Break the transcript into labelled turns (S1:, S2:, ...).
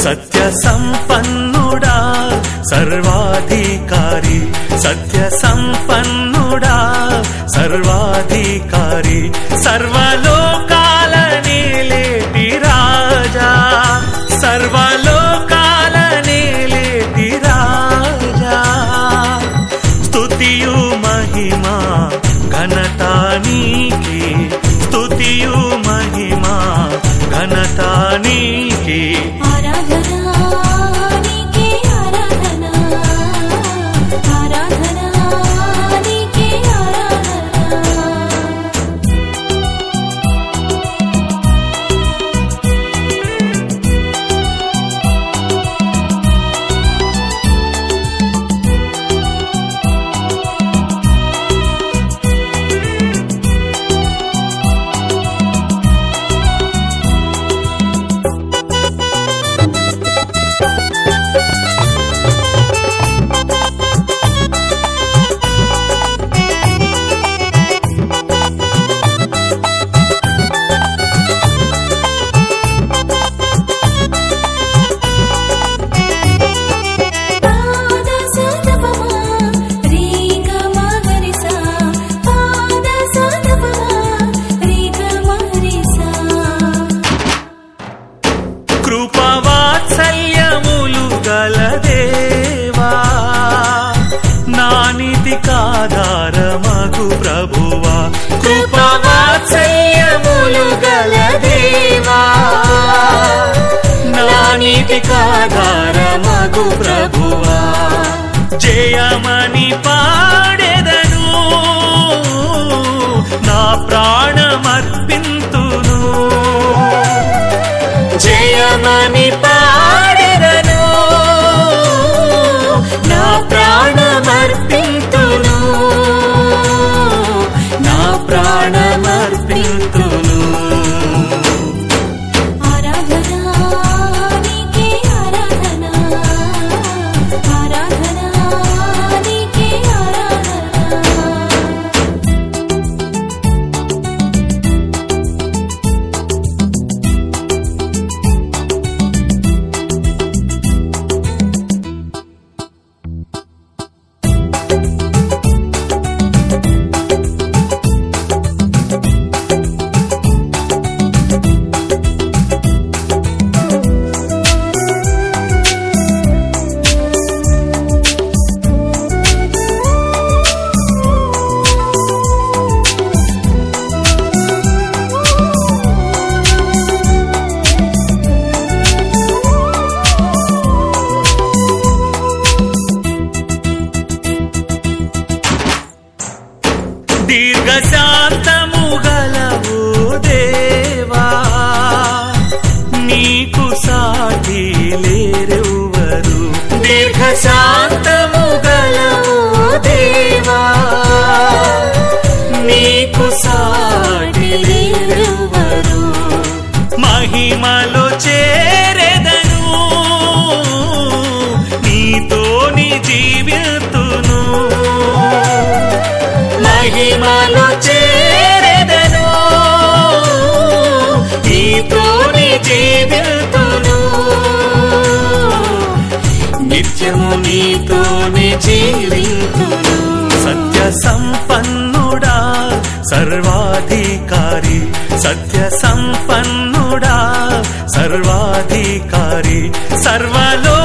S1: సత్య సంపన్నుడా సర్వాధికారి సత్య సంపన్నుడా సర్వాధికారి సర్వలోకాల నేలేటి రాజా సర్వలోకాల నేలేటి రాజా స్తుతియు మహిమా ఘనత నీకే స్తుతియు మహిమా ఘనత నీకే
S2: ఆరాధనా నీకే ఆరాధనా ఆరాధనా నీకే ఆరాధనా పాద సదపమా రీగ మగరిసా పాద సదపమా రీగ మగరిసా
S1: కృపవాత్సల్యములు గల దేవా నానితి కాధారమగు ప్రభువా కృపవాత్సల్యములు గల దేవా నానితి కాధారమగు ప్రభువా జయమని పాడెదను నా ప్రాణమర్పింతును జయమని పాడెదను నా ప్రాణమర్పింతును నా ప్రాణమర్పింతును
S2: ఆరాధనా నీకే ఆరాధనా ఆరాధనా నీకే ఆరాధనా
S1: దీర్ఘశాంతము గలవు దేవా నీకు సాటి లేరెవ్వరు దీర్ఘశాంతము గలవు దేవా నీకు సాటి లేరెవ్వరు మహిమలో చేరెదను నీతోని జీవితును మహిమలో చేరెదను నీతోని జీవితును నిత్యము నీతోని జీవితును సత్య సంపన్నుడా సర్వాధికారి సత్య సంపన్నుడా సర్వాధికారి సర్వలో